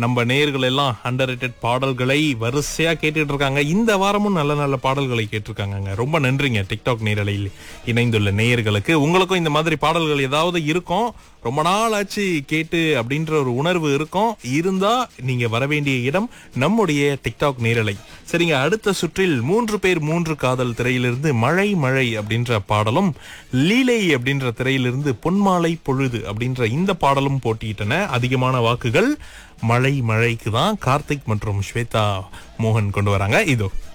நம்ம நேயர்கள் எல்லாம் அண்டர் பாடல்களை வரிசையா கேட்டுட்டு இருக்காங்க இந்த வாரமும் நல்ல நல்ல பாடல்களை கேட்டிருக்காங்க ரொம்ப நன்றிங்க டிக்டாக் நேரலையில் இணைந்துள்ள நேயர்களுக்கு உங்களுக்கும் இந்த மாதிரி பாடல்கள் ஏதாவது இருக்கும் ரொம்ப நாள் ஆச்சு கேட்டு அப்படின்ற ஒரு உணர்வு இருக்கும் இருந்தா நீங்க வர வேண்டிய இடம் நம்முடைய டிக்டாக் நேரலை சரிங்க அடுத்த சுற்றில் மூன்று பேர் மூன்று காதல் திரையிலிருந்து மழை மழை அப்படின்ற பாடலும் லீலை அப்படின்ற திரையிலிருந்து பொன்மாலை பொழுது அப்படின்ற இந்த பாடலும் போட்டியிட்டன அதிகமான வாக்குகள் மழை மழைக்கு தான் கார்த்திக் மற்றும் ஸ்வேதா மோகன் கொண்டு வராங்க இதோ